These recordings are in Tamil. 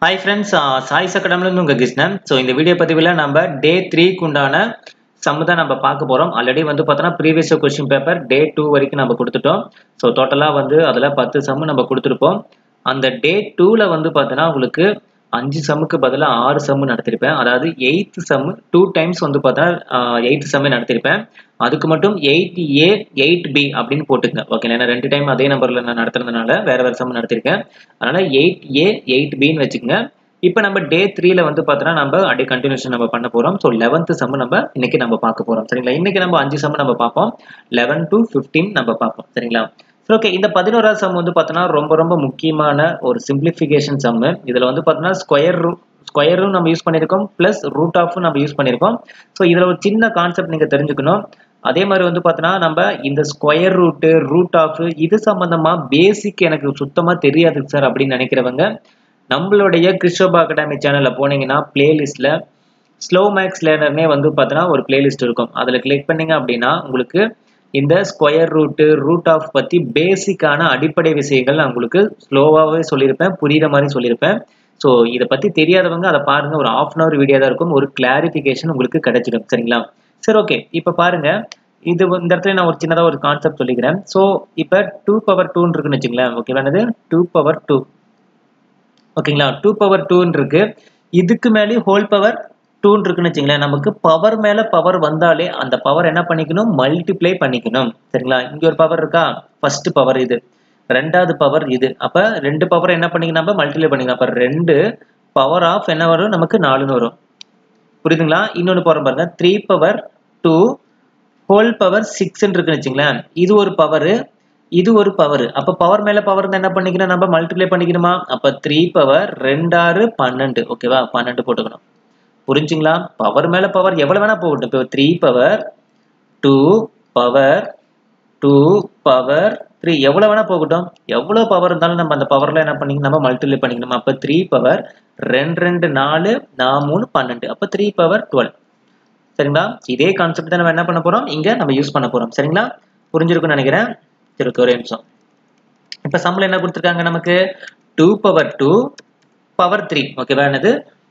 ஹாய் ஃப்ரெண்ட்ஸ் சாய்ஸ் அகாடமிலேருந்து உங்கள் கிருஷ்ணன் ஸோ இந்த வீடியோ பதிவில் நம்ம டே த்ரீக்கு உண்டான சம்மு தான் நம்ம பார்க்க போகிறோம் ஆல்ரெடி வந்து பார்த்தோன்னா previous question paper day two வரைக்கும் நம்ம கொடுத்துட்டோம் ஸோ டோட்டலாக வந்து அதில் பத்து சம்மு நம்ம கொடுத்துருப்போம் அந்த டே டூவில் வந்து பார்த்தோன்னா உங்களுக்கு அஞ்சு சம்முக்கு பதிலாக ஆறு சம்மு நடத்திருப்பேன் அதாவது எயித்து சம்மு டூ டைம்ஸ் வந்து பார்த்தா எயித்து சம்மே நடத்திருப்பேன் அதுக்கு மட்டும் எயிட் ஏ எயிட் பி அப்படின்னு போட்டுங்க ஓகே ஏன்னா ரெண்டு டைம் அதே நம்பரில் நான் நடத்துறதுனால வேற வேறு சம் நடத்திருக்கேன் அதனால எயிட் ஏ எயிட் பின்னு வச்சுக்கோங்க இப்போ நம்ம டே த்ரீல வந்து பார்த்தோன்னா நம்ம அப்படியே கண்டினியூஷன் நம்ம பண்ண போகிறோம் ஸோ லெவன்த் சம் நம்ம இன்னைக்கு நம்ம பார்க்க போகிறோம் சரிங்களா இன்னைக்கு நம்ம அஞ்சு சம் நம்ம பார்ப்போம் லெவன் டு ஃபிஃப்டீன் நம்ம பார்ப்போம் சரிங்களா ஸோ ஓகே இந்த பதினோராவது சம் வந்து பார்த்தோன்னா ரொம்ப ரொம்ப முக்கியமான ஒரு சிம்பிளிஃபிகேஷன் சம்மு இதில் வந்து பார்த்தோன்னா ஸ்கொயர் ரூ ஸ்கொயரும் நம்ம யூஸ் பண்ணியிருக்கோம் ப்ளஸ் ரூட் ஆஃபும் நம்ம யூஸ் பண்ணியிருக்கோம் ஸோ இதில் ஒரு சின்ன கான்செப்ட் நீங்கள் தெரிஞ்சுக்கணும் அதே மாதிரி வந்து பார்த்தோன்னா நம்ம இந்த ஸ்கொயர் ரூட்டு ரூட் ஆஃப் இது சம்மந்தமாக பேசிக் எனக்கு சுத்தமாக தெரியாது சார் அப்படின்னு நினைக்கிறவங்க நம்மளுடைய கிறிஸ்டோபா அகாடமி சேனலில் போனீங்கன்னா பிளேலிஸ்ட்டில் ஸ்லோ மேக்ஸ் லேர்னர்னே வந்து பார்த்தோன்னா ஒரு பிளேலிஸ்ட் இருக்கும் அதில் கிளிக் பண்ணீங்க அப்படின்னா உங்களுக்கு இந்த ஸ்கொயர் ரூட்டு ரூட் ஆஃப் பற்றி பேசிக்கான அடிப்படை விஷயங்கள் நான் உங்களுக்கு ஸ்லோவாகவே சொல்லியிருப்பேன் புரியுற மாதிரி சொல்லியிருப்பேன் ஸோ இதை பற்றி தெரியாதவங்க அதை பாருங்கள் ஒரு ஆஃப் அன் அவர் வீடியோ தான் இருக்கும் ஒரு கிளாரிஃபிகேஷன் உங்களுக்கு கிடைச்சிடும் சரிங்களா சரி ஓகே இப்போ பாருங்க இது இந்த இடத்துல நான் ஒரு சின்னதாக ஒரு கான்செப்ட் சொல்லிக்கிறேன் ஸோ இப்போ டூ பவர் டூன்னு இருக்குன்னு வச்சுங்களேன் ஓகே வேணது டூ பவர் டூ ஓகேங்களா டூ பவர் டூன்னு இருக்கு இதுக்கு மேலே ஹோல் பவர் டூன்னு இருக்குன்னு வச்சுங்களேன் நமக்கு பவர் மேல பவர் வந்தாலே அந்த பவர் என்ன பண்ணிக்கணும் மல்டிப்ளை பண்ணிக்கணும் சரிங்களா இங்க ஒரு பவர் இருக்கா ஃபர்ஸ்ட் பவர் இது ரெண்டாவது பவர் இது அப்ப ரெண்டு பவர் என்ன பண்ணிக்கணும் நம்ம மல்டிப்ளை பண்ணிக்கணும் அப்ப ரெண்டு பவர் ஆஃப் என்ன வரும் நமக்கு நாலுன்னு வரும் புரியுதுங்களா இன்னொன்று போகிறோம் பாருங்க three power two whole power சிக்ஸ்ன்னு இருக்குன்னு வச்சுங்களேன் இது ஒரு பவரு இது ஒரு பவர் அப்ப பவர் மேல பவர் இருந்தா என்ன பண்ணிக்கணும் நம்ம மல்டிப்ளை பண்ணிக்கணுமா அப்ப த்ரீ பவர் ரெண்டாறு பன்னெண்டு ஓகேவா பன்னெண்டு போட்டுக்கணும் புரிஞ்சுங்களா பவர் மேல பவர் எவ்வளவு வேணா போகட்டும் இப்போ three power two power two power three எவ்வளவு வேணா போகட்டும் எவ்வளவு பவர் இருந்தாலும் நம்ம அந்த பவர்ல என்ன பண்ணிக்கணும் நம்ம மல்டிப்ளை பண்ணிக்கணும் அப்ப த்ரீ பவர் ரெண்டு ரெண்டு நாலு நான் மூணு பன்னெண்டு அப்ப த்ரீ பவர் டுவெல் சரிங்களா இதே கான்செப்ட் தான் நம்ம என்ன பண்ண போறோம் இங்க நம்ம யூஸ் பண்ண போறோம் சரிங்களா புரிஞ்சிருக்கும்னு நினைக்கிறேன் சரி ஓகே ஒரே நிமிஷம் இப்போ சம்பளம் என்ன கொடுத்துருக்காங்க நமக்கு two power two power three ஓகேவா என்னது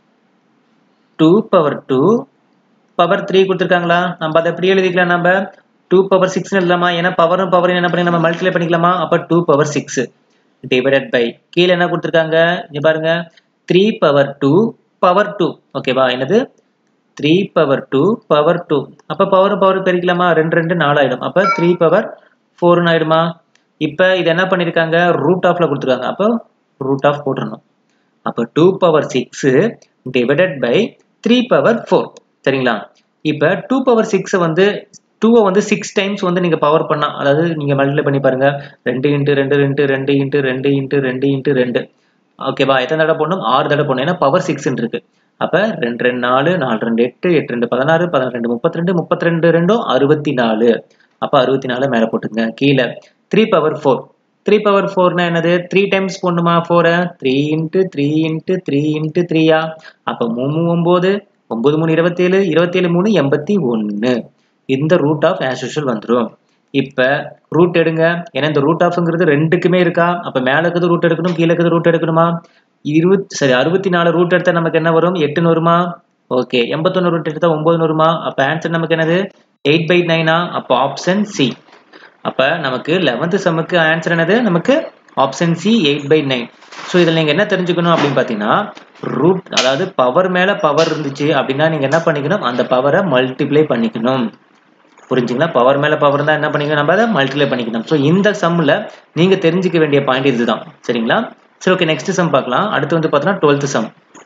two power two power three கொடுத்துருக்காங்களா நம்ம அதை எப்படி எழுதிக்கலாம் நம்ம டூ பவர் சிக்ஸ் எழுதலாமா ஏன்னா பவரும் பவரும் என்ன பண்ணி நம்ம மல்டிப்ளை பண்ணிக்கலாமா அப்போ two power six divided by கீழே என்ன கொடுத்துருக்காங்க இங்க பாருங்க three power two power two ஓகேவா என்னது three power two power two அப்போ பவரும் பவர் பெருக்கலாமா ரெண்டு ரெண்டு நாலு ஆயிடும் அப்போ த்ரீ பவர் ஃபோர்னு ஆயிடுமா இப்போ இது என்ன பண்ணியிருக்காங்க ரூட் ஆஃப்ல கொடுத்துருக்காங்க அப்போ ரூட் ஆஃப் போட்டுருணும் அப்போ two power six divided by three power four சரிங்களா இப்போ டூ பவர் சிக்ஸை வந்து டூவை வந்து சிக்ஸ் டைம்ஸ் வந்து நீங்கள் பவர் பண்ணால் அதாவது நீங்கள் மல்டிப்ளை பண்ணி பாருங்க ரெண்டு இன்ட்டு ரெண்டு ரெண்டு ரெண்டு இன்ட்டு ரெண்டு இன்ட்டு ரெண்டு இன்ட்டு ரெண்டு ஓகேவா எத்தனை தடவை போடணும் ஆறு தடவை போடணும் ஏன்னா பவர் சிக்ஸ்ன்னு இருக்கு அப்போ ரெண்டு ரெண்டு நாலு நாலு ரெண்டு எட்டு எட்டு ரெண்டு பதினாறு பதினாறு ரெண்டு முப்பத்தி ரெண்டு முப்பத்தி ரெண்டு ரெண்டும் அறுபத்தி நாலு அப்போ அறுபத்தி நாலு மேலே போட்டுங்க கீழே three power four three power ஃபோர்னா என்னது த்ரீ டைம்ஸ் போடணுமா ஃபோரை three into three into three இன்ட்டு த்ரீயா அப்போ மூணு ஒம்பது ஒம்பது மூணு இருபத்தேழு இருபத்தேழு மூணு எண்பத்தி ஒன்று இந்த ரூட் ஆஃப் ஆஸ் யூஷுவல் வந்துடும் இப்போ ரூட் எடுங்க ஏன்னா இந்த ரூட் ஆஃப்ங்கிறது ரெண்டுக்குமே இருக்கா அப்போ மேலே இருக்குது ரூட் எடுக்கணும் கீழே இருக்குது ரூட் எடுக்கணுமா இருபத்தி சரி அறுபத்தி நாலு ரூட் எடுத்தால் நமக்கு என்ன வரும் எட்டுன்னு வருமா ஓகே எண்பத்தொன்று ரூட் எடுத்தால் ஒம்பதுன்னு வருமா அப்போ ஆன்சர் நமக்கு என்னது எயிட் பை நைனா அப்போ ஆப்ஷன் சி அப்போ நமக்கு லெவன்த்து சம்முக்கு ஆன்சர் என்னது நமக்கு option C eight by nine so இதில் நீங்கள் என்ன தெரிஞ்சுக்கணும் அப்படின்னு பார்த்தீங்கன்னா ரூட் அதாவது பவர் மேலே பவர் இருந்துச்சு அப்படின்னா நீங்கள் என்ன பண்ணிக்கணும் அந்த பவரை மல்டிப்ளை பண்ணிக்கணும் புரிஞ்சுங்களா பவர் மேலே பவர் தான் என்ன பண்ணிக்கணும் நம்ம அதை மல்டிப்ளை பண்ணிக்கணும் ஸோ இந்த சம்மில் நீங்கள் தெரிஞ்சுக்க வேண்டிய பாயிண்ட் இதுதான் சரிங்களா சரி ஓகே நெக்ஸ்ட் சம் பார்க்கலாம் அடுத்து வந்து பார்த்தோன்னா டுவெல்த் சம்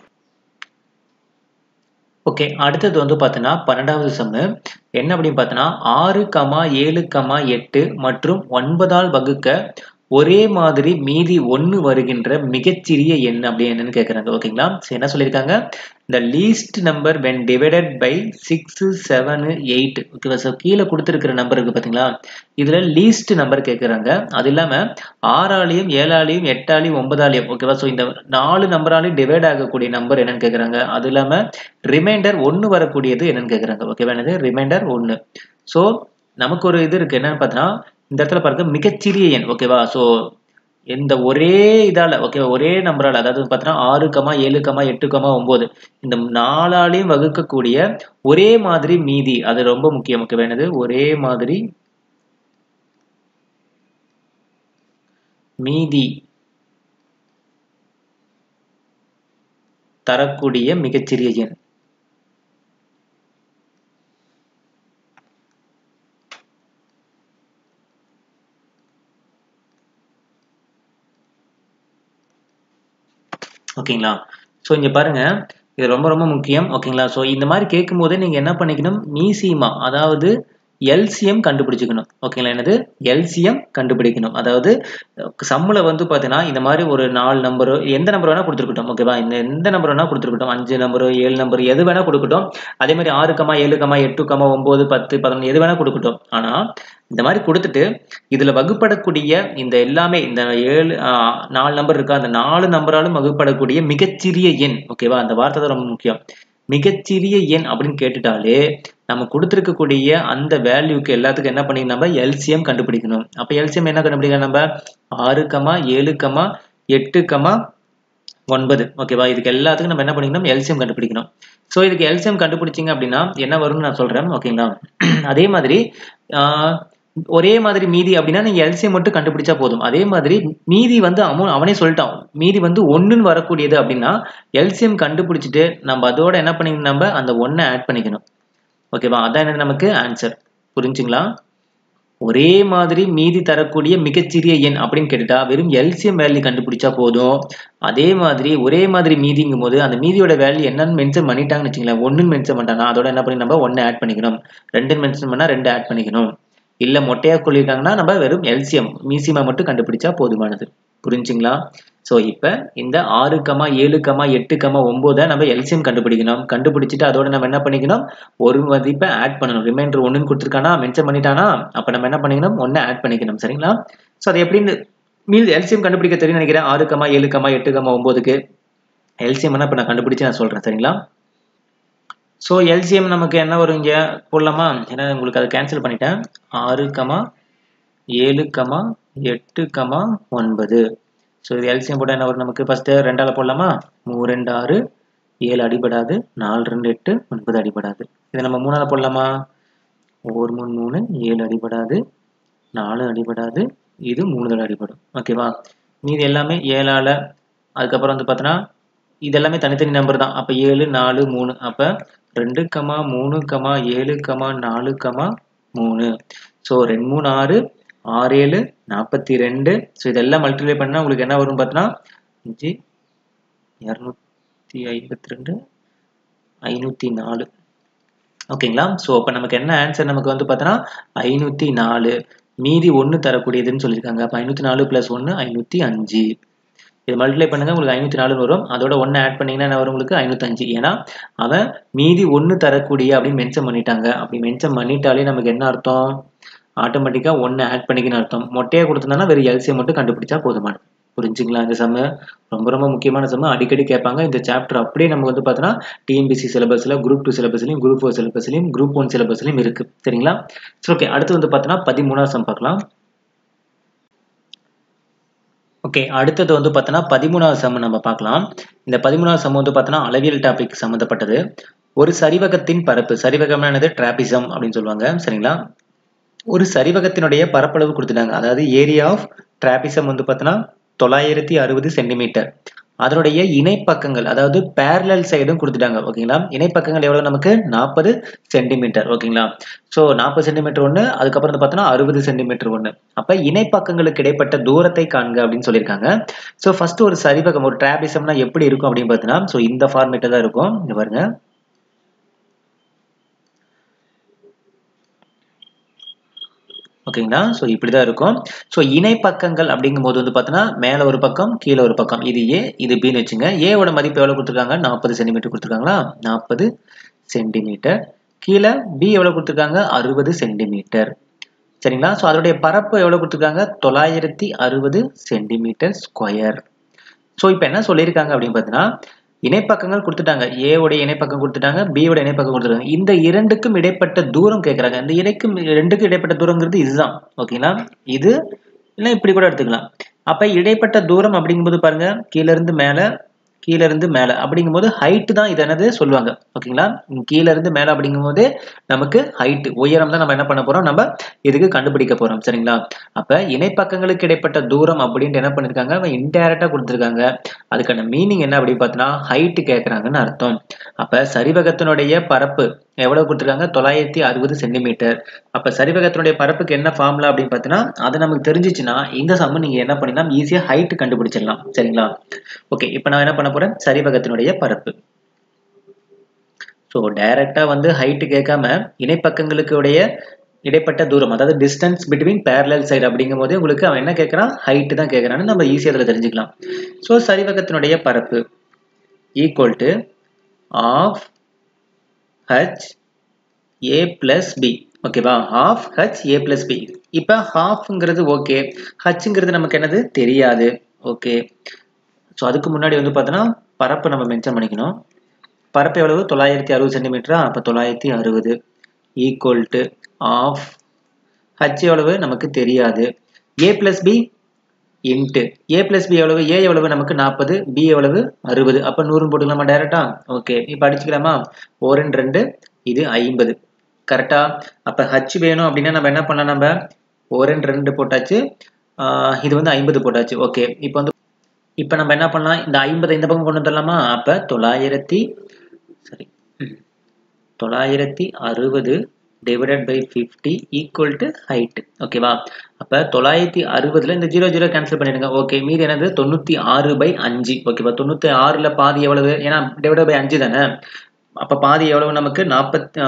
ஓகே அடுத்தது வந்து பார்த்தோன்னா பன்னெண்டாவது சம்மு என்ன அப்படின்னு பார்த்தோன்னா ஆறு கமா ஏழு கமா எட்டு மற்றும் ஒன்பதால் வகுக்க ஒரே மாதிரி மீதி ஒன்று வருகின்ற மிகச்சிறிய எண் அப்படி என்னன்னு கேட்குறாங்க ஓகேங்களா என்ன சொல்லியிருக்காங்க இந்த least number when divided by six seven eight ஓகேவா ஸோ கீழே கொடுத்துருக்கிற நம்பர் இருக்கு பார்த்தீங்களா இதில் லீஸ்ட் நம்பர் கேட்குறாங்க அது இல்லாமல் ஆறாலையும் ஏழாலையும் எட்டாலையும் ஒன்பதாலையும் ஓகேவா ஸோ இந்த நாலு நம்பராலையும் டிவைட் ஆகக்கூடிய நம்பர் என்னன்னு கேட்குறாங்க அது இல்லாமல் ரிமைண்டர் ஒன்று வரக்கூடியது என்னன்னு கேட்குறாங்க ஓகேவா என்னது ரிமைண்டர் ஒன்று ஸோ நமக்கு ஒரு இது இருக்குது என்னன்னு பார்த்தோன்னா இந்த இடத்துல பாருங்க மிகச்சிறிய எண் ஓகேவா ஸோ இந்த ஒரே இதால ஓகே ஒரே நம்பரால அதாவது பார்த்தீங்கன்னா ஆறு கமா ஏழு கமா எட்டு கமா ஒன்பது இந்த நாலாலையும் வகுக்கக்கூடிய ஒரே மாதிரி மீதி அது ரொம்ப முக்கியம் ஓகே என்னது ஒரே மாதிரி மீதி தரக்கூடிய மிகச்சிறிய எண் ஓகேங்களா ஸோ இங்கே பாருங்க இது ரொம்ப ரொம்ப முக்கியம் ஓகேங்களா ஸோ இந்த மாதிரி கேட்கும்போது நீங்கள் என்ன பண்ணிக்கணும் மீசிமா அதாவது எல்சிஎம் கண்டுபிடிச்சிக்கணும் ஓகேங்களா என்னது எல்சிஎம் கண்டுபிடிக்கணும் அதாவது சம்மில் வந்து பார்த்தீங்கன்னா இந்த மாதிரி ஒரு நாலு நம்பர் எந்த நம்பர் வேணால் கொடுத்துருக்கட்டும் ஓகேவா இந்த எந்த நம்பர் வேணால் கொடுத்துருக்கட்டும் அஞ்சு நம்பர் ஏழு நம்பர் எது வேணால் கொடுக்கட்டும் அதே மாதிரி ஆறு கமா ஏழு கமா எட்டு கமா ஒம்பது பத்து பதினொன்று எது வேணால் கொடுக்கட்டும் ஆனால் இந்த மாதிரி கொடுத்துட்டு இதில் வகுப்படக்கூடிய இந்த எல்லாமே இந்த ஏழு நாலு நம்பர் இருக்கா அந்த நாலு நம்பராலும் வகுப்படக்கூடிய மிகச்சிறிய எண் ஓகேவா அந்த வார்த்தை தான் ரொம்ப முக்கியம் மிகச்சிறிய எண் அப்படின்னு கேட்டுட்டாலே நம்ம கொடுத்துருக்கக்கூடிய அந்த வேல்யூக்கு எல்லாத்துக்கும் என்ன பண்ணி நம்ம எல்சிஎம் கண்டுபிடிக்கணும் அப்போ எல்சிஎம் என்ன கண்டுபிடிக்கணும் நம்ம ஆறு கமா ஏழு கமா எட்டு கமா ஒன்பது ஓகேவா இதுக்கு எல்லாத்துக்கும் நம்ம என்ன பண்ணிக்கணும் எல்சிஎம் கண்டுபிடிக்கணும் ஸோ இதுக்கு எல்சிஎம் கண்டுபிடிச்சிங்க அப்படின்னா என்ன வரும்னு நான் சொல்கிறேன் ஓகேங்களா அதே மாதிரி ஒரே மாதிரி மீதி அப்படின்னா நீங்கள் எல்சிஎம் மட்டும் கண்டுபிடிச்சா போதும் அதே மாதிரி மீதி வந்து அவன் அவனே சொல்லிட்டான் மீதி வந்து ஒன்றுன்னு வரக்கூடியது அப்படின்னா எல்சிஎம் கண்டுபிடிச்சிட்டு நம்ம அதோட என்ன பண்ணிக்கணும் நம்ம அந்த ஒன்றை ஆட் பண்ணிக்கணும் ஓகேவா அதான் என்னது நமக்கு ஆன்சர் புரிஞ்சுங்களா ஒரே மாதிரி மீதி தரக்கூடிய மிகச்சிறிய எண் அப்படின்னு கேட்டுட்டா வெறும் எல்சிஎம் வேல்யூ கண்டுபிடிச்சா போதும் அதே மாதிரி ஒரே மாதிரி மீதிங்கும் போது அந்த மீதியோட வேல்யூ என்னன்னு மென்ஷன் பண்ணிட்டாங்கன்னு வச்சுங்களேன் ஒன்றுன்னு மென்ஷன் பண்ணிட்டாங்க அதோட என்ன பண்ணி நம்ம ஒன்று ஆட் பண்ணிக்கணும் ரெண்டு மென்ஷன் பண்ணால் ரெண்டு ஆட் பண்ணிக்கணும் இல்லை மொட்டையாக சொல்லியிருக்காங்கன்னா நம்ம வெறும் எல்சிஎம் மீசிமா மட்டும் கண்டுபிடிச்சா போதுமானது புரிஞ்சுங்களா ஸோ இப்போ இந்த ஆறு கமா ஏழு கமா எட்டு கமா ஒம்போதை நம்ம எல்சிஎம் கண்டுபிடிக்கணும் கண்டுபிடிச்சிட்டு அதோட நம்ம என்ன பண்ணிக்கணும் ஒரு மதிப்பை ஆட் பண்ணணும் ரிமைண்டர் ஒன்றுன்னு கொடுத்துருக்கானா மென்ஷன் பண்ணிட்டானா அப்போ நம்ம என்ன பண்ணிக்கணும் ஒன்று ஆட் பண்ணிக்கணும் சரிங்களா ஸோ அது எப்படின்னு மீல் எல்சிஎம் கண்டுபிடிக்க தெரியும் நினைக்கிறேன் ஆறு கமா ஏழு கமா எட்டு கமா ஒம்போதுக்கு எல்சிஎம் இப்போ நான் கண்டுபிடிச்சு நான் சொல்கிறேன் சரிங்களா ஸோ எல்சிஎம் நமக்கு என்ன வரும் இங்கே போடலாமா ஏன்னா உங்களுக்கு அதை கேன்சல் பண்ணிட்டேன் ஆறு கமா ஏழு கமா எட்டு கமா ஒன்பது ஸோ இது எல்சிஎம் போட்டால் என்ன வரும் நமக்கு ஃபஸ்ட்டு ரெண்டால் போடலாமா மூ ரெண்டு ஆறு ஏழு அடிபடாது நாலு ரெண்டு எட்டு ஒன்பது அடிபடாது இதை நம்ம மூணால் போடலாமா ஒரு மூணு மூணு ஏழு அடிபடாது நாலு அடிபடாது இது மூணு தடவை அடிபடும் ஓகேவா மீது எல்லாமே ஏழால் அதுக்கப்புறம் வந்து பார்த்தோன்னா இது எல்லாமே தனித்தனி நம்பர் தான் அப்போ ஏழு நாலு மூணு அப்போ ரெண்டு கமா மூணு கமா ஏழு கமா நாலு கமா மூணு ஸோ ரெண்டு மூணு ஆறு ஆறு ஏழு நாற்பத்தி ரெண்டு ஸோ இதெல்லாம் மல்டிப்ளை பண்ணால் உங்களுக்கு என்ன வரும் பார்த்தோன்னா அஞ்சு இரநூத்தி ஐம்பத்தி ரெண்டு ஐநூற்றி நாலு ஓகேங்களா ஸோ அப்போ நமக்கு என்ன ஆன்சர் நமக்கு வந்து பார்த்தோன்னா ஐநூற்றி நாலு மீதி ஒன்று தரக்கூடியதுன்னு சொல்லியிருக்காங்க அப்போ ஐநூற்றி நாலு ப்ளஸ் ஒன்று ஐநூற்றி அஞ்சு இது மல்டிப்ளை பண்ணுங்க உங்களுக்கு ஐநூற்றி நாலு வரும் அதோட ஒன்று ஆட் பண்ணீங்கன்னா என்ன வரும் உங்களுக்கு ஐநூற்றஞ்சு ஏன்னா அவன் மீதி ஒன்று தரக்கூடிய அப்படின்னு மென்ஷன் பண்ணிட்டாங்க அப்படி மென்ஷன் பண்ணிட்டாலே நமக்கு என்ன அர்த்தம் ஆட்டோமேட்டிக்காக ஒன்று ஆட் பண்ணிக்கணும் அர்த்தம் மொட்டையாக கொடுத்துருந்தாங்கன்னா வெறும் எல்சியை மட்டும் கண்டுபிடிச்சா போதுமானது புரிஞ்சுங்களா இந்த சம்மு ரொம்ப ரொம்ப முக்கியமான சம்மு அடிக்கடி கேட்பாங்க இந்த சாப்டர் அப்படியே நமக்கு வந்து பார்த்தோன்னா டிஎன்பிசி சிலபஸில் குரூப் டூ சிலபஸ்லையும் குரூப் ஃபோர் சிலபஸ்லையும் குரூப் ஒன் சிலபஸ்லையும் இருக்குது சரிங்களா சரி ஓகே அடுத்து வந்து பார்த்தோன்னா பதிமூணாவது சம் பார்க்கலாம் ஓகே அடுத்தது வந்து பார்த்தோன்னா பதிமூணாவது சம் நம்ம பார்க்கலாம் இந்த பதிமூணாவது சம் வந்து பார்த்தோன்னா அளவியல் டாபிக் சம்மந்தப்பட்டது ஒரு சரிவகத்தின் பரப்பு சரிவகமானது டிராபிசம் அப்படின்னு சொல்லுவாங்க சரிங்களா ஒரு சரிவகத்தினுடைய பரப்பளவு கொடுத்துட்டாங்க அதாவது ஏரியா ஆஃப் டிராபிசம் வந்து பார்த்தோன்னா தொள்ளாயிரத்தி அறுபது சென்டிமீட்டர் அதனுடைய இணைப்பக்கங்கள் அதாவது பேரலல் சைடும் கொடுத்துட்டாங்க ஓகேங்களா இணைப்பக்கங்கள் எவ்வளவு நமக்கு நாற்பது சென்டிமீட்டர் ஓகேங்களா ஸோ நாற்பது சென்டிமீட்டர் ஒன்று அதுக்கப்புறம் வந்து பார்த்தோன்னா அறுபது சென்டிமீட்டர் ஒன்று அப்போ இணைப்பக்கங்களுக்கு இடைப்பட்ட தூரத்தை காண்க அப்படின்னு சொல்லியிருக்காங்க ஸோ ஃபர்ஸ்ட் ஒரு சரிவகம் ஒரு டிராபிசம்னா எப்படி இருக்கும் அப்படின்னு பார்த்தீங்கன்னா ஸோ இந்த ஃபார்மேட்டில் தான் இருக்கும் இங்க பாருங்க ஓகேங்களா ஸோ இப்படி தான் இருக்கும் ஸோ இணைப்பக்கங்கள் அப்படிங்கும்போது வந்து பார்த்தோன்னா மேலே ஒரு பக்கம் கீழே ஒரு பக்கம் இது ஏ இது பின்னு வச்சுங்க ஏவோட மதிப்பு எவ்வளோ கொடுத்துருக்காங்க நாற்பது சென்டிமீட்டர் கொடுத்துருக்காங்களா நாற்பது சென்டிமீட்டர் கீழே பி எவ்வளோ கொடுத்துருக்காங்க அறுபது சென்டிமீட்டர் சரிங்களா ஸோ அதோடைய பரப்பு எவ்வளோ கொடுத்துருக்காங்க தொள்ளாயிரத்தி அறுபது சென்டிமீட்டர் ஸ்கொயர் ஸோ இப்போ என்ன சொல்லியிருக்காங்க அப்படின்னு பார்த்தீங்கன்னா இணைப்பக்கங்கள் கொடுத்துட்டாங்க ஏவுடைய இணைப்பக்கம் கொடுத்துட்டாங்க பியோட இணைப்பக்கம் கொடுத்துருக்காங்க இந்த இரண்டுக்கும் இடைப்பட்ட தூரம் கேட்குறாங்க இந்த இடைக்கும் ரெண்டுக்கும் இடைப்பட்ட தூரங்கிறது இதுதான் ஓகேங்களா இது இல்லை இப்படி கூட எடுத்துக்கலாம் அப்ப இடைப்பட்ட தூரம் அப்படிங்கும்போது பாருங்க கீழ இருந்து மேல கீழ இருந்து மேல அப்படிங்கும்போது ஹைட் தான் இது என்னது சொல்லுவாங்க ஓகேங்களா கீழ இருந்து மேல அப்படிங்கும்போது நமக்கு ஹைட் உயரம் தான் நம்ம என்ன பண்ண போறோம் நம்ம இதுக்கு கண்டுபிடிக்க போறோம் சரிங்களா அப்ப இணைப்பக்கங்களுக்கு இடைப்பட்ட தூரம் அப்படின்ட்டு என்ன பண்ணிருக்காங்க அவன் இன்டைரக்டா கொடுத்துருக்காங்க அதுக்கான மீனிங் என்ன அப்படின்னு பார்த்தீங்கன்னா ஹைட் கேட்கறாங்கன்னு அர்த்தம் அப்ப சரிவகத்தினுடைய பரப்பு எவ்வளவு கொடுத்துருக்காங்க தொள்ளாயிரத்தி அறுபது சென்டிமீட்டர் அப்ப சரிவகத்தினுடைய பரப்புக்கு என்ன ஃபார்முலா அப்படின்னு பார்த்தீங்கன்னா அது நமக்கு தெரிஞ்சிச்சுன்னா இந்த சம்மு நீங்க என்ன பண்ணிடலாம் ஈஸியா ஹைட் கண்டுபிடிச்சிடலாம் சரிங்களா ஓகே இப்போ நான் என்ன பண்ண போறேன் சரிவகத்தினுடைய பரப்பு ஸோ டைரக்டா வந்து ஹைட் கேட்காம இணைப்பக்கங்களுக்கு உடைய இடைப்பட்ட தூரம் அதாவது டிஸ்டன்ஸ் பிட்வீன் பேரலல் சைடு அப்படிங்கும் போது உங்களுக்கு அவன் என்ன கேட்கறான் ஹைட் தான் கேட்கறான்னு நம்ம ஈஸியாக அதில் தெரிஞ்சுக்கலாம் ஸோ சரிவகத்தினுடைய பரப்பு equal to half H A plus B ஓகேவா half H A plus B இப்போ ஹாஃப்ங்கிறது ஓகே ஹச்ங்கிறது நமக்கு என்னது தெரியாது ஓகே ஸோ அதுக்கு முன்னாடி வந்து பார்த்தோன்னா பரப்பு நம்ம மென்ஷன் பண்ணிக்கணும் பரப்பு எவ்வளவு தொள்ளாயிரத்தி அறுபது சென்டிமீட்டரா அப்போ தொள்ளாயிரத்தி அறுபது ஈக்குவல் டு ஆஃப் ஹச் எவ்வளவு நமக்கு தெரியாது A plus B into A plus B எவ்வளவு ஏ எவ்வளவு நமக்கு நாற்பது பி எவ்வளவு அறுபது அப்போ நூறு போட்டுக்கலாமா டேரக்டா ஓகே இப்போ அடிச்சுக்கலாமா ஒரு ரெண்டு இது ஐம்பது கரெக்டா அப்போ ஹச் வேணும் அப்படின்னா நம்ம என்ன பண்ணலாம் நம்ம ஒரு ரெண்டு போட்டாச்சு இது வந்து ஐம்பது போட்டாச்சு ஓகே இப்போ வந்து இப்போ நம்ம என்ன பண்ணலாம் இந்த ஐம்பது இந்த பக்கம் கொண்டு வந்துடலாமா அப்போ தொள்ளாயிரத்தி சரி தொள்ளாயிரத்தி அறுபது divided by fifty equal to height ஓகேவா அப்போ தொள்ளாயிரத்தி அறுபதுல இந்த ஜீரோ ஜீரோ கேன்சல் பண்ணிடுங்க ஓகே மீதி என்னது தொண்ணூற்றி ஆறு பை அஞ்சு ஓகேவா தொண்ணூற்றி ஆறில் பாதி எவ்வளவு ஏன்னா டிவைடட் பை அஞ்சு தானே அப்போ பாதி எவ்வளவு நமக்கு நாற்பத்தி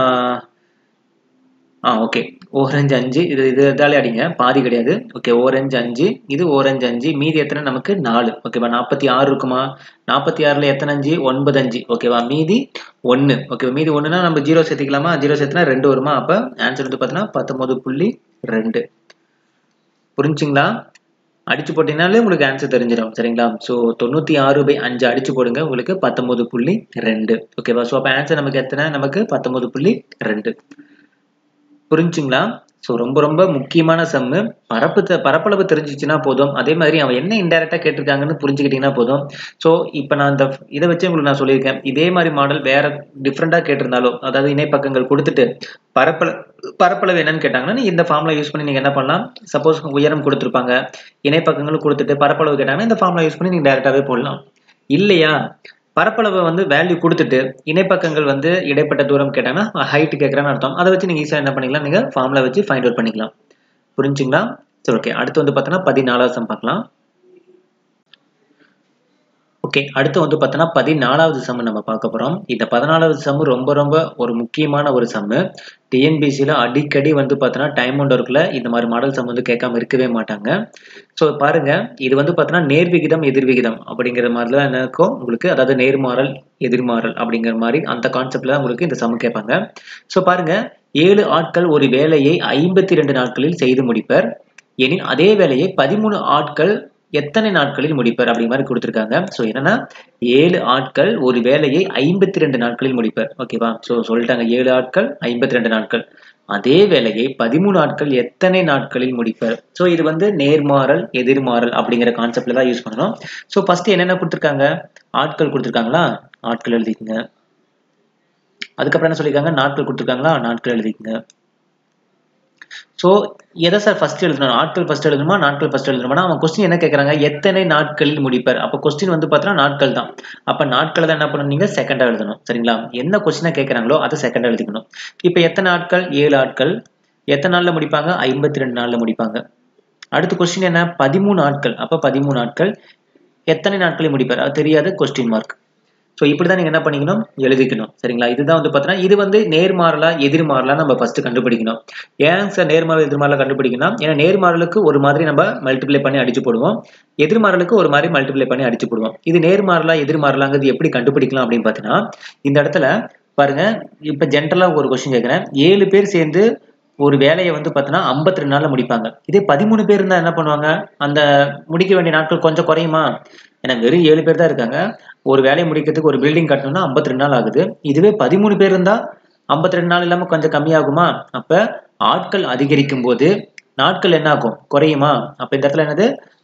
ஆ ஓகே ஓரஞ்சு அஞ்சு இது இது இதாலே அடிங்க பாதி கிடையாது ஓகே ஓரஞ்சு அஞ்சு இது ஓரஞ்சு அஞ்சு மீதி எத்தனை நமக்கு நாலு ஓகேவா நாற்பத்தி ஆறு இருக்குமா நாற்பத்தி ஆறில் எத்தனை அஞ்சு ஒன்பது அஞ்சு ஓகேவா மீதி ஒன்று ஓகே மீதி ஒன்றுனா நம்ம ஜீரோ சேர்த்துக்கலாமா ஜீரோ சேர்த்துனா ரெண்டு வருமா அப்போ ஆன்சர் வந்து பார்த்தீங்கன்னா பத்தொம்பது புள்ளி ரெண்டு புரிஞ்சுங்களா அடிச்சு போட்டீங்கனாலே உங்களுக்கு ஆன்சர் தெரிஞ்சிடும் சரிங்களா ஸோ தொண்ணூற்றி ஆறு பை அஞ்சு அடிச்சு போடுங்க உங்களுக்கு பத்தொம்பது புள்ளி ரெண்டு ஓகேவா ஸோ அப்போ ஆன்சர் நமக்கு எத்தனை நமக்கு பத்தொம்பது புள்ளி ரெண்டு புரிஞ்சுங்களா ஸோ ரொம்ப ரொம்ப முக்கியமான சம்மு பரப்பு பரப்பளவு தெரிஞ்சிச்சுன்னா போதும் அதே மாதிரி அவன் என்ன இன்டெரக்டாக கேட்டிருக்காங்கன்னு புரிஞ்சுக்கிட்டீங்கன்னா போதும் ஸோ இப்போ நான் இந்த இதை வச்சு உங்களுக்கு நான் சொல்லியிருக்கேன் இதே மாதிரி மாடல் வேற டிஃப்ரெண்ட்டாக கேட்டிருந்தாலும் அதாவது இணைப்பக்கங்கள் கொடுத்துட்டு பரப்பள பரப்பளவு என்னன்னு கேட்டாங்கன்னா நீ இந்த ஃபார்முலா யூஸ் பண்ணி நீங்கள் என்ன பண்ணலாம் சப்போஸ் உயரம் கொடுத்துருப்பாங்க இணைப்பக்கங்கள் கொடுத்துட்டு பரப்பளவு கேட்டாங்கன்னா இந்த ஃபார்முலா யூஸ் பண்ணி நீங்கள் டேரெக்டாகவே போடலாம் இல்லையா பரப்பளவை வந்து வேல்யூ கொடுத்துட்டு இணைப்பக்கங்கள் வந்து இடைப்பட்ட தூரம் கேட்டாங்கன்னா ஹைட் கேட்குறான்னு அர்த்தம் அதை வச்சு நீங்கள் ஈஸியாக என்ன பண்ணிக்கலாம் நீங்கள் ஃபார்முலா வச்சு ஃபைண்ட் அவுட் பண்ணிக்கலாம் புரிஞ்சுங்களா சரி ஓகே அடுத்து வந்து பார்த்தோன்னா பதினாலாவது சம் பார்க்கலாம் ஓகே அடுத்து வந்து பார்த்தோன்னா பதினாலாவது சம்மு நம்ம பார்க்க போகிறோம் இந்த பதினாலாவது சம்மு ரொம்ப ரொம்ப ஒரு முக்கியமான ஒரு சம்மு டிஎன்பிசியில் அடிக்கடி வந்து பார்த்தோன்னா டைம் ஒன் ஒர்க்கில் இந்த மாதிரி மாடல் சம் வந்து கேட்காம இருக்கவே மாட்டாங்க ஸோ பாருங்க இது வந்து பார்த்தோன்னா நேர்விகிதம் எதிர்விகிதம் அப்படிங்கிற மாதிரிலாம் என்ன இருக்கும் உங்களுக்கு அதாவது நேர்மாறல் எதிர்மாறல் அப்படிங்கிற மாதிரி அந்த கான்செப்ட்ல தான் உங்களுக்கு இந்த சம் கேட்பாங்க ஸோ பாருங்க ஏழு ஆட்கள் ஒரு வேலையை ஐம்பத்தி ரெண்டு நாட்களில் செய்து முடிப்பர் எனில் அதே வேலையை பதிமூணு ஆட்கள் எத்தனை நாட்களில் முடிப்பர் அப்படி மாதிரி கொடுத்துருக்காங்க ஸோ என்னன்னா ஏழு ஆட்கள் ஒரு வேலையை ஐம்பத்தி ரெண்டு நாட்களில் முடிப்பர் ஓகேவா ஸோ சொல்லிட்டாங்க ஏழு ஆட்கள் ஐம்பத்தி ரெண்டு நாட்கள் அதே வேலையை பதிமூணு ஆட்கள் எத்தனை நாட்களில் முடிப்பர் ஸோ இது வந்து நேர்மாறல் எதிர்மாறல் அப்படிங்கிற கான்செப்ட்ல தான் யூஸ் பண்ணணும் ஸோ ஃபர்ஸ்ட் என்னென்ன கொடுத்துருக்காங்க ஆட்கள் கொடுத்துருக்காங்களா ஆட்கள் எழுதிக்கங்க அதுக்கப்புறம் என்ன சொல்லியிருக்காங்க நாட்கள் கொடுத்துருக்காங்களா நாட்கள் எழுதிக்கங்க ஸோ எதை சார் ஃபர்ஸ்ட் எழுதணும் ஆட்கள் ஃபர்ஸ்ட் எழுதணுமா நாட்கள் ஃபர்ஸ்ட் எழுதணுமா அவன் கொஸ்டின் என்ன கேட்குறாங்க எத்தனை நாட்களில் முடிப்பார் அப்போ கொஸ்டின் வந்து பார்த்தீங்கன்னா நாட்கள் தான் அப்போ நாட்களை தான் என்ன பண்ணணும் நீங்கள் செகண்டாக எழுதணும் சரிங்களா என்ன கொஸ்டினை கேட்குறாங்களோ அதை செகண்டாக எழுதிக்கணும் இப்போ எத்தனை ஆட்கள் ஏழு ஆட்கள் எத்தனை நாளில் முடிப்பாங்க ஐம்பத்தி ரெண்டு நாளில் முடிப்பாங்க அடுத்த கொஸ்டின் என்ன பதிமூணு ஆட்கள் அப்போ பதிமூணு ஆட்கள் எத்தனை நாட்களில் முடிப்பார் அது தெரியாது கொஸ்டின் மார்க் ஸோ இப்படி தான் நீங்கள் என்ன பண்ணிக்கணும் எழுதிக்கணும் சரிங்களா இதுதான் வந்து பார்த்தீங்கன்னா இது வந்து நேர்மாறலா எதிர்மாறலா நம்ம ஃபர்ஸ்ட் கண்டுபிடிக்கணும் ஏன் சார் நேர்மாறல் எதிர்மாறலா கண்டுபிடிக்கணும் ஏன்னா நேர்மாறலுக்கு ஒரு மாதிரி நம்ம மல்டிப்ளை பண்ணி அடிச்சு போடுவோம் எதிர்மாறலுக்கு ஒரு மாதிரி மல்டிப்ளை பண்ணி அடிச்சு போடுவோம் இது நேர்மாறலா எதிர்மாறலாங்கிறது எப்படி கண்டுபிடிக்கலாம் அப்படின்னு பார்த்தீங்கன்னா இந்த இடத்துல பாருங்க இப்போ ஜென்ரலாக ஒரு கொஸ்டின் கேட்குறேன் ஏழு பேர் சேர்ந்து ஒரு வேலையை வந்து பார்த்தீங்கன்னா ஐம்பத்தி ரெண்டு நாளில் முடிப்பாங்க இதே பதிமூணு பேர் இருந்தால் என்ன பண்ணுவாங்க அந்த முடிக்க வேண்டிய நாட்கள் கொஞ்சம் குறையுமா ஏன்னா வெறும் ஏழு பேர் தான் இருக்காங்க ஒரு வேலையை முடிக்கிறதுக்கு ஒரு பில்டிங் கட்டணும்னா ஐம்பத்தி ரெண்டு நாள் ஆகுது இதுவே பதிமூணு பேர் இருந்தால் ஐம்பத்தி ரெண்டு நாள் இல்லாமல் கொஞ்சம் கம்மியாகுமா அப்போ ஆட்கள் அதிகரிக்கும் போது நாட்கள் என்ன ஆகும் குறையுமா அப்போ இந்த இடத்துல என்னது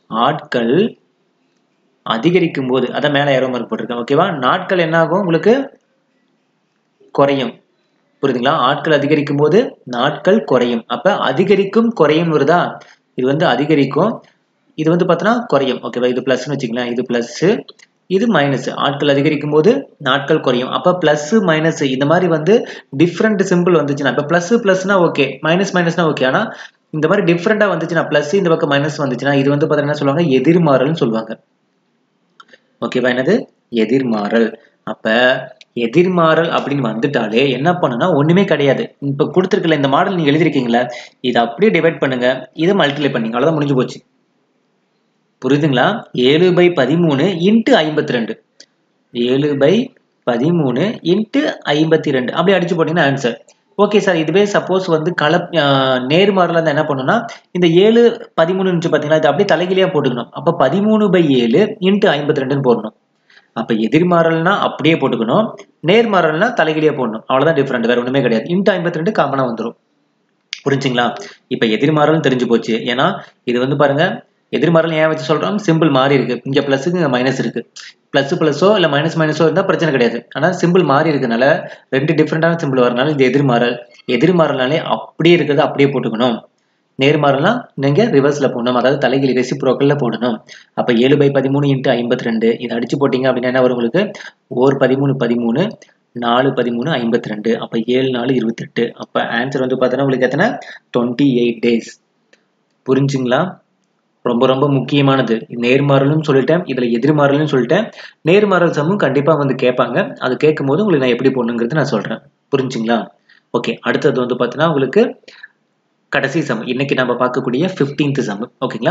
ஆட்கள் அதிகரிக்கும் போது அதான் மேலே ஏரோ மார்க் போட்டிருக்கேன் ஓகேவா நாட்கள் என்ன ஆகும் உங்களுக்கு குறையும் புரியுதுங்களா ஆட்கள் அதிகரிக்கும் போது நாட்கள் குறையும் அப்ப அதிகரிக்கும் குறையும் வருதா இது வந்து அதிகரிக்கும் இது வந்து பார்த்தோன்னா குறையும் ஓகேவா இது பிளஸ்னு வச்சுக்கலாம் இது பிளஸ் இது மைனஸ் ஆட்கள் அதிகரிக்கும் போது நாட்கள் குறையும் அப்ப பிளஸ் மைனஸ் இந்த மாதிரி வந்து டிஃப்ரெண்ட் சிம்பிள் வந்துச்சுன்னா இப்ப பிளஸ் பிளஸ்னா ஓகே மைனஸ் மைனஸ்னா ஓகே ஆனா இந்த மாதிரி டிஃப்ரெண்டா வந்துச்சுன்னா பிளஸ் இந்த பக்கம் மைனஸ் வந்துச்சுன்னா இது வந்து பார்த்தீங்கன்னா சொல்லுவாங்க எதிர்மாறல்னு சொல்லுவாங்க ஓகேவா என்னது எதிர்மாறல் அப்ப எதிர்மாறல் அப்படின்னு வந்துட்டாலே என்ன பண்ணுனா ஒண்ணுமே கிடையாது இப்ப கொடுத்துருக்கல இந்த மாடல் நீங்க எழுதிருக்கீங்களா இதை அப்படியே டிவைட் பண்ணுங்க இதை மல்டிப்ளை பண்ணீங்க அவ்வளவுதான் முடிஞ்சு போச்சு புரியுதுங்களா ஏழு பை பதிமூணு இன்ட்டு ஐம்பத்தி ரெண்டு ஏழு பை பதிமூணு இன்ட்டு ஐம்பத்தி ரெண்டு அப்படி அடிச்சு போட்டீங்கன்னா ஆன்சர் ஓகே சார் இதுவே சப்போஸ் வந்து கல நேர்மாறல இருந்தால் என்ன பண்ணணும்னா இந்த ஏழு பதிமூணு இருந்துச்சு பார்த்தீங்களா இது அப்படியே தலைகிலியா போட்டுக்கணும் அப்போ பதிமூணு பை ஏழு இன்ட்டு ஐம்பத்தி ரெண்டுன்னு போடணும் அப்போ எதிர்மாறல்னா அப்படியே போட்டுக்கணும் நேர்மாறல்னா தலைகிலியா போடணும் அவ்வளோதான் டிஃப்ரெண்ட் வேற ஒன்றுமே கிடையாது இன்ட்டு ஐம்பத்தி ரெண்டு காமனாக வந்துடும் புரிஞ்சுங்களா இப்போ எதிர்மாறல் தெரிஞ்சு போச்சு ஏன்னா இது வந்து பாருங்க எதிர்மாறல் ஏன் வச்சு சொல்றோம் சிம்பிள் மாறி இருக்கு இங்க பிளஸுக்கு இங்க மைனஸ் இருக்கு பிளஸ் பிளஸோ இல்ல மைனஸ் மைனஸோ இருந்தா பிரச்சனை கிடையாது ஆனா சிம்பிள் மாறி இருக்கனால ரெண்டு டிஃப்ரெண்டான சிம்பிள் வரனால இது எதிர்மாறல் எதிர்மாறல்னாலே அப்படியே இருக்கிறது அப்படியே போட்டுக்கணும் நேர்மாறல்னா நீங்க ரிவர்ஸ்ல போடணும் அதாவது தலைகீழ் ரெசிப்ரோக்கல்ல போடணும் அப்ப ஏழு பை பதிமூணு இன்ட்டு ஐம்பத்தி ரெண்டு இதை அடிச்சு போட்டீங்க அப்படின்னா என்ன வரும் உங்களுக்கு ஓர் பதிமூணு பதிமூணு நாலு பதிமூணு ஐம்பத்தி ரெண்டு அப்ப ஏழு நாலு இருபத்தெட்டு அப்ப ஆன்சர் வந்து பார்த்தோன்னா உங்களுக்கு எத்தனை டுவெண்ட்டி எயிட் டேஸ் புரிஞ்சுங்களா ரொம்ப ரொம்ப முக்கியமானது நேர்மாறலும் சொல்லிட்டேன் இதுல எதிர்மாறலும் சொல்லிட்டேன் நேர்மாறல் சம்மும் கண்டிப்பா வந்து கேட்பாங்க அது கேட்கும் போது உங்களுக்கு நான் எப்படி போடணுங்கிறது நான் சொல்றேன் புரிஞ்சுங்களா ஓகே அடுத்தது வந்து பார்த்தீங்கன்னா உங்களுக்கு கடைசி சம் இன்னைக்கு நம்ம பார்க்கக்கூடிய ஃபிஃப்டீன்த் சம் ஓகேங்களா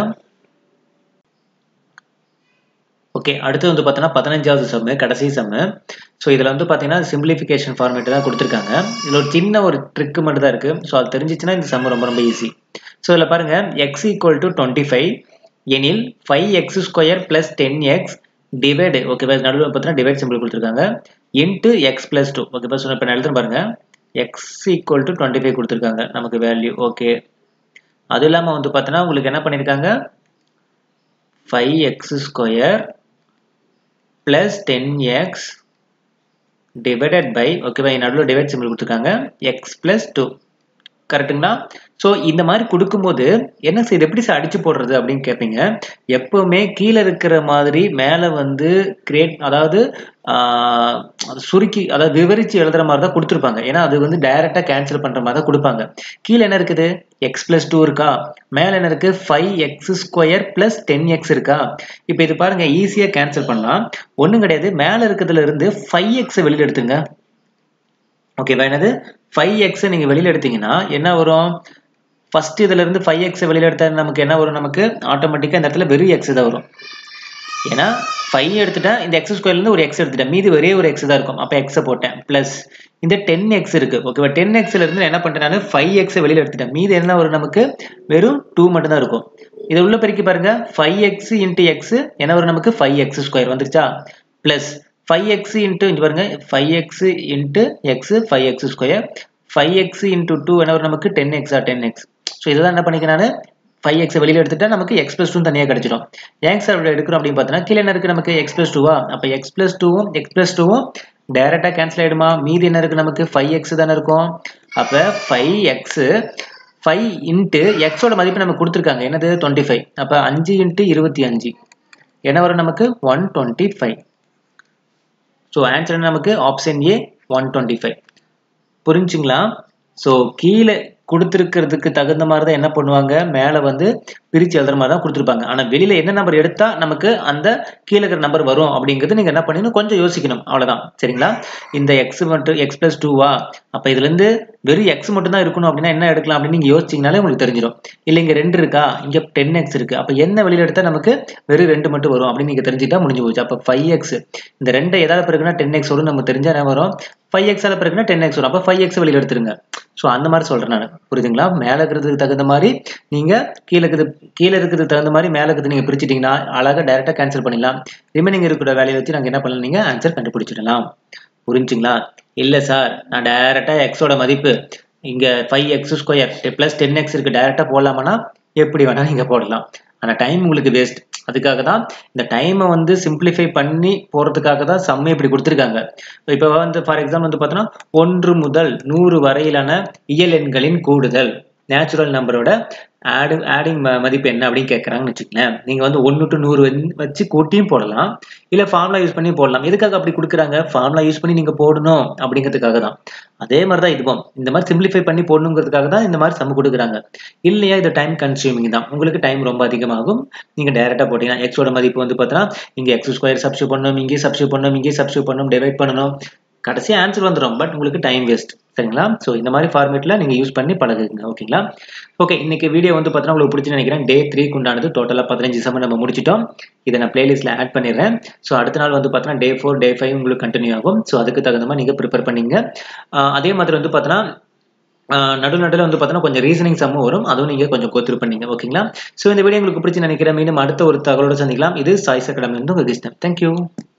ஓகே அடுத்து வந்து பார்த்தீங்கன்னா பதினஞ்சாவது சம்மு கடைசி சம்மு ஸோ இதில் வந்து பார்த்தீங்கன்னா சிம்பிளிஃபிகேஷன் ஃபார்மேட் தான் கொடுத்துருக்காங்க இதில் ஒரு சின்ன ஒரு ட்ரிக்கு மட்டும் தான் இருக்குது ஸோ அது தெரிஞ்சிச்சுன்னா இந்த சம் ரொம்ப ரொம்ப ஈஸி ஸோ இதில் பாருங்க x equal to twenty five எனில் five x square plus ten x divide ஓகேவா நடுவில் பார்த்தீங்கன்னா டிவைட் சிம்பிள் கொடுத்துருக்காங்க இன்ட்டு எக்ஸ் பிளஸ் டூ ஓகேவா ஸோ இப்போ நான் எழுதுறேன் பாருங்க x equal to twenty five கொடுத்துருக்காங்க நமக்கு வேல்யூ ஓகே அதுவும் இல்லாமல் வந்து பார்த்தோன்னா உங்களுக்கு என்ன பண்ணியிருக்காங்க five x square plus ten x divided by ஓகேவா நடுவில் டிவைட் சிம்பிள் கொடுத்துருக்காங்க எக்ஸ் பிளஸ் டூ கரெக்டுங்களா ஸோ இந்த மாதிரி கொடுக்கும்போது என்ன செய்யுது எப்படி சார் அடிச்சு போடுறது அப்படின்னு கேட்பீங்க எப்பவுமே கீழே இருக்கிற மாதிரி மேலே வந்து கிரியேட் அதாவது சுருக்கி அதாவது விவரிச்சு எழுதுற மாதிரி தான் கொடுத்துருப்பாங்க ஏன்னா அது வந்து டைரக்டா கேன்சல் பண்ற மாதிரி தான் கொடுப்பாங்க கீழே என்ன இருக்குது எக்ஸ் பிளஸ் டூ இருக்கா மேலே என்ன இருக்கு five x square plus ten x இருக்கா இப்போ இது பாருங்க ஈஸியா கேன்சல் பண்ணலாம் ஒன்றும் கிடையாது மேலே இருக்கிறதுல இருந்து ஃபைவ் எக்ஸை வெளியில் எடுத்துங்க ஓகேவா என்னது ஃபைவ் எக்ஸை நீங்கள் வெளியில் எடுத்தீங்கன்னா என்ன வரும் ஃபர்ஸ்ட் இதுல இருந்து ஃபைவ் எக்ஸை வெளியில் எடுத்தா நமக்கு என்ன வரும் நமக்கு ஆட்டோமேட்டிக்காக இந்த இடத்துல வெறும் எக்ஸ் தான் வரும் ஏன்னா ஃபைவ் எடுத்துட்டேன் இந்த எக்ஸ் ஸ்கொயர்லேருந்து ஒரு எக்ஸ் எடுத்துட்டேன் மீதி ஒரே ஒரு எக்ஸ் தான் இருக்கும் அப்போ எக்ஸை போட்டேன் ப்ளஸ் இந்த டென் எக்ஸ் இருக்கு ஓகேவா டென் எக்ஸ்ல இருந்து என்ன பண்ணிட்டேன் நான் ஃபைவ் எக்ஸை வெளியில் எடுத்துட்டேன் மீதி என்ன வரும் நமக்கு வெறும் டூ மட்டும் தான் இருக்கும் இதை உள்ள பெருக்கி பாருங்க ஃபைவ் எக்ஸ் இன்ட்டு எக்ஸ் என்ன வரும் நமக்கு ஃபைவ் எக்ஸ் ஸ்கொயர் வந்துருச்சா ப்ளஸ் ஃபைவ் எக்ஸ் இன்ட்டு இங்கே பாருங்க five x into x five x square five x into two என்ன வரும் நமக்கு டென் எக்ஸா டென் எக்ஸ் ஸோ இதெல்லாம் என்ன பண்ணிக்க நான் ஃபைவ் எக்ஸ் வெளியில் எடுத்துட்டா நமக்கு எக்ஸ் பிளஸ் டூ தனியாக கிடைச்சிடும் ஏன் சார் எடுக்கிறோம் அப்படின்னு பார்த்தோன்னா கீழே என்ன இருக்கு நமக்கு எக்ஸ் பிளஸ் டூவா அப்போ எக்ஸ் பிளஸ் டூவும் எக்ஸ் பிளஸ் டூவும் டைரக்டா கேன்சல் ஆயிடுமா மீதி என்ன இருக்கு நமக்கு ஃபைவ் எக்ஸ் தானே இருக்கும் அப்போ ஃபைவ் எக்ஸ் ஃபைவ் இன்ட்டு எக்ஸோட மதிப்பு நமக்கு கொடுத்துருக்காங்க என்னது டுவெண்ட்டி ஃபைவ் அப்போ அஞ்சு இன்ட்டு இருபத்தி அஞ்சு என்ன வரும் நமக்கு one twenty five so answer நமக்கு option A one twenty five புரிஞ்சுங்களா ஸோ கீழே கொடுத்துருக்கிறதுக்கு தகுந்த மாதிரி தான் என்ன பண்ணுவாங்க மேலே வந்து பிரித்து எழுதுற மாதிரி தான் கொடுத்துருப்பாங்க ஆனால் வெளியில் என்ன நம்பர் எடுத்தால் நமக்கு அந்த கீழே இருக்கிற நம்பர் வரும் அப்படிங்கிறது நீங்கள் என்ன பண்ணணும் கொஞ்சம் யோசிக்கணும் அவ்வளோதான் சரிங்களா இந்த எக்ஸ் மட்டும் எக்ஸ் பிளஸ் டூவா அப்போ இதுலேருந்து வெறும் எக்ஸ் மட்டும் தான் இருக்கணும் அப்படின்னா என்ன எடுக்கலாம் அப்படின்னு நீங்கள் யோசிச்சிங்கனாலே உங்களுக்கு தெரிஞ்சிடும் இல்லை இங்கே ரெண்டு இருக்கா இங்கே டென் எக்ஸ் இருக்குது அப்போ என்ன வெளியில் எடுத்தால் நமக்கு வெறும் ரெண்டு மட்டும் வரும் அப்படின்னு நீங்கள் தெரிஞ்சுட்டா முடிஞ்சு போச்சு அப்போ ஃபைவ் எக்ஸ் இந்த ரெண்டு எதாவது பிறகுனா டென் எக்ஸ் வரும் நம்ம தெரிஞ்சால் என்ன வரும் ஃபைவ் எக்ஸால் பிறகுனா டென் எக்ஸ் வரும் அப்போ ஃபைவ் எக்ஸ் வெளியில் எடுத்துருங்க ஸோ அந்த மாதிரி சொல்கிறேன் நான் புரியுதுங்களா மேலே இருக்கிறதுக்கு தகுந்த மாதிரி நீங்கள் கீழே இருக்குது கீழே இருக்கிறதுக்கு தகுந்த மாதிரி மேலே இருக்கிறது நீங்கள் பிரிச்சிட்டிங்கன்னா அழகாக டேரெக்டாக கேன்சல் பண்ணிடலாம் ரிமைனிங் இருக்கிற வேலையை வச்சு நாங்கள் என்ன பண்ணலாம் நீங்கள் ஆன்சர் கண்டுபிடிச்சிடலாம் புரிஞ்சுங்களா இல்லை சார் நான் டேரெக்டாக எக்ஸோட மதிப்பு இங்கே five x square plus ten x இருக்குது டேரெக்டாக போடலாமான்னா எப்படி வேணால் நீங்கள் போடலாம் அந்த டைம் உங்களுக்கு வேஸ்ட் அதுக்காக தான் இந்த டைமை வந்து சிம்பிளிஃபை பண்ணி போகிறதுக்காக தான் சம்மை இப்படி கொடுத்துருக்காங்க இப்போ வந்து ஃபார் எக்ஸாம்பிள் வந்து பார்த்தோன்னா ஒன்று முதல் நூறு வரையிலான இயல் எண்களின் கூடுதல் நேச்சுரல் நம்பரோட ஆடு ஆடிங் மதிப்பு என்ன அப்படின்னு கேட்குறாங்கன்னு வச்சுக்கலேன் நீங்கள் வந்து ஒன்று டு நூறு வச்சு கூட்டியும் போடலாம் இல்லை ஃபார்முலா யூஸ் பண்ணி போடலாம் எதுக்காக அப்படி கொடுக்குறாங்க ஃபார்முலா யூஸ் பண்ணி நீங்கள் போடணும் அப்படிங்கிறதுக்காக தான் அதே மாதிரி தான் இதுவும் இந்த மாதிரி சிம்பிளிஃபை பண்ணி போடணுங்கிறதுக்காக தான் இந்த மாதிரி சம் கொடுக்குறாங்க இல்லையா இது டைம் கன்சியூமிங் தான் உங்களுக்கு டைம் ரொம்ப அதிகமாகும் நீங்கள் டேரெக்டாக போட்டீங்கன்னா எக்ஸோட மதிப்பு வந்து பார்த்தோன்னா இங்கே எக்ஸ் ஸ்கொயர் சப்ஸ்டியூட் பண்ணணும் இங்கே சப்ஸ்டியூட் பண்ணணும் இங்கே சப்ஸ்டியூட் பண்ணணும் டிவைட் பண்ணணும் கடைசி ஆன்சர் வந்துடும் பட் உங்களுக்கு டைம் வேஸ்ட் சரிங்களா ஸோ இந்த மாதிரி ஃபார்மேட்டில் நீங்கள் யூஸ் பண்ணி பழகுங்க ஓகேங்களா ஓகே இன்னைக்கு வீடியோ வந்து பார்த்தீங்கன்னா உங்களுக்கு பிடிச்சி நினைக்கிறேன் டே த்ரீக்கு உண்டானது டோட்டலாக பதினஞ்சு சம நம்ம முடிச்சிட்டோம் இதை நான் பிளேலிஸ்ட்டில் ஆட் பண்ணிடுறேன் ஸோ அடுத்த நாள் வந்து பார்த்தீங்கன்னா டே ஃபோர் டே ஃபைவ் உங்களுக்கு கண்டினியூ ஆகும் ஸோ அதுக்கு தகுந்த மாதிரி நீங்கள் ப்ரிப்பேர் பண்ணிங்க அதே மாதிரி வந்து பார்த்தீங்கன்னா நடு நடுவில் வந்து பார்த்தீங்கன்னா கொஞ்சம் ரீசனிங் சம்மும் வரும் அதுவும் நீங்கள் கொஞ்சம் கோத்ரூ பண்ணீங்க ஓகேங்களா ஸோ இந்த வீடியோ உங்களுக்கு பிடிச்சி நினைக்கிறேன் மீண்டும் அடுத்த ஒரு தகவலோடு சந்திக்கலாம் இது சாய்ஸ் அகாடமி வந்து உங்கள் கிருஷ்ணன் தேங்க்யூ